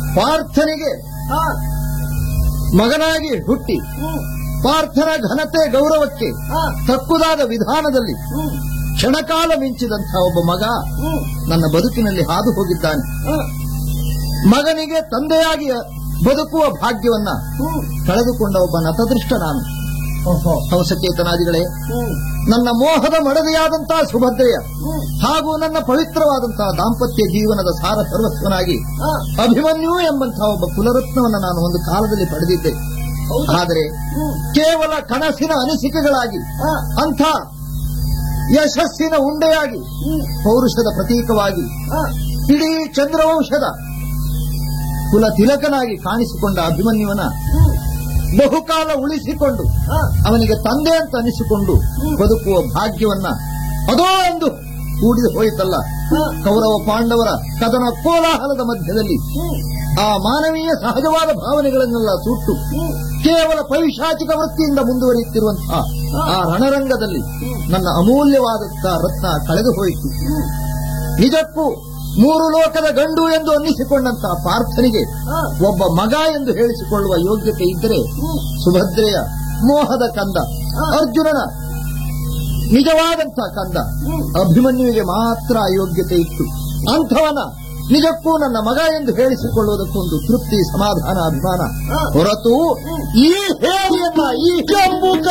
ಪಾರ್ಥನಿಗೆ ಹಾ ಮಗನಾಗಿ ಹುಟ್ಟಿ ಹ್ಮ್ ಪಾರ್ಥನ ಘನತೆ ಗೌರವಕ್ಕೆ ಹಾ ತಕ್ಕುದಾದ ವಿಧಾನದಲ್ಲಿ ಹ್ಮ್ ಕ್ಷಣಕಾಲ ಮಿಂಚಿದಂತಹ ಒಬ್ಬ ಮಗ ಹ್ಮ್ ನನ್ನ ಬದುಕಿನಲ್ಲಿ ಹಾದು ಹೋಗಿದ್ದಾನೆ ಹಾ ಮಗನಿಗೆ ತಂದೆಯಾಗಿ ಬದುಕುವ ಭಾಗ್ಯವನ್ನ ಹ್ಮ್ ಕಳೆದುಕೊಂಡ ಒಬ್ಬ ನತದೃಷ್ಟ ನಾನು ಓಹೋ ಹಂಸಚೇತನಾದಿಗಳೇ ಹ್ಮ್ ನನ್ನ ಮೋಹದ ಮಡದಿಯಾದಂತಹ ಸುಭದ್ರೆಯ ಹ್ಮ್ ಹಾಗೂ ನನ್ನ ಪವಿತ್ರವಾದಂತಹ ದಾಂಪತ್ಯ ಜೀವನದ ಸಾರ ಸರ್ವಸ್ವನಾಗಿ ಹಾ ಅಭಿಮನ್ಯು ಎಂಬಂತಹ ಒಬ್ಬ ಕುಲರತ್ನವನ್ನು ನಾನು ಒಂದು ಕಾಲದಲ್ಲಿ ಪಡೆದಿದ್ದೆ ಹೌದು ಆದರೆ ಹ್ಮ್ ಕೇವಲ ಕನಸಿನ ಅನಿಸಿಕೆಗಳಾಗಿ ಹಾ ಅಂಥ ಯಶಸ್ಸಿನ ಉಂಡೆಯಾಗಿ ಹ್ಮ್ ಪೌರುಷದ ಪ್ರತೀಕವಾಗಿ ಹಾ ಇಡೀ ಚಂದ್ರವಂಶದ ಕುಲ ತಿಲಕನಾಗಿ ಕಾಣಿಸಿಕೊಂಡ ಅಭಿಮನ್ಯುವನ ಹ್ಮ್ ಬಹುಕಾಲ ಉಳಿಸಿಕೊಂಡು ಹಾ ಅವನಿಗೆ ತಂದೆ ಅಂತ ಅನಿಸಿಕೊಂಡು ಬದುಕುವ ಭಾಗ್ಯವನ್ನ ಅದೋ ಎಂದು ಕೂಡಿದು ಹೋಯಿತಲ್ಲ ಹಾ ಕೌರವ ಪಾಂಡವರ ಕದನ ಕೋಲಾಹಲದ ಮಧ್ಯದಲ್ಲಿ ಹ್ಮ್ ಆ ಮಾನವೀಯ ಸಹಜವಾದ ಭಾವನೆಗಳನ್ನೆಲ್ಲ ಸುಟ್ಟು ಹ್ಮ್ ಕೇವಲ ಪೈಶಾಚಿಕ ವೃತ್ತಿಯಿಂದ ಮುಂದುವರಿಯುತ್ತಿರುವಂತಹ ಆ ರಣರಂಗದಲ್ಲಿ ನನ್ನ ಅಮೂಲ್ಯವಾದಂತಹ ರತ್ನ ಕಳೆದು ಹೋಯಿತು ಹ್ಮ್ ನಿಜಕ್ಕೂ ಮೂರು ಲೋಕದ ಗಂಡು ಎಂದು ಅನ್ನಿಸಿಕೊಂಡಂತಹ ಪಾರ್ಥನಿಗೆ ಹಾ ಒಬ್ಬ ಮಗ ಎಂದು ಹೇಳಿಸಿಕೊಳ್ಳುವ ಯೋಗ್ಯತೆ ಇದ್ದರೆ ಹ್ಮ್ ಸುಭದ್ರೆಯ ಮೋಹದ ಕಂದ ಅರ್ಜುನನ ನಿಜವಾದಂತಹ ಕಂದ ಹ್ಮ್ ಅಭಿಮನ್ಯುವಿಗೆ ಮಾತ್ರ ಆ ಯೋಗ್ಯತೆ ಇತ್ತು ಅಂಥವನ ನಿಜಕ್ಕೂ ನನ್ನ ಮಗ ಎಂದು ಹೇಳಿಸಿಕೊಳ್ಳುವುದಕ್ಕೊಂದು ತೃಪ್ತಿ ಸಮಾಧಾನ ಅಭಿಮಾನ ಹಾ. ಹೊರತು ಈ ಹೇಳಿಯನ್ನ ಈ ಕೆಂಪು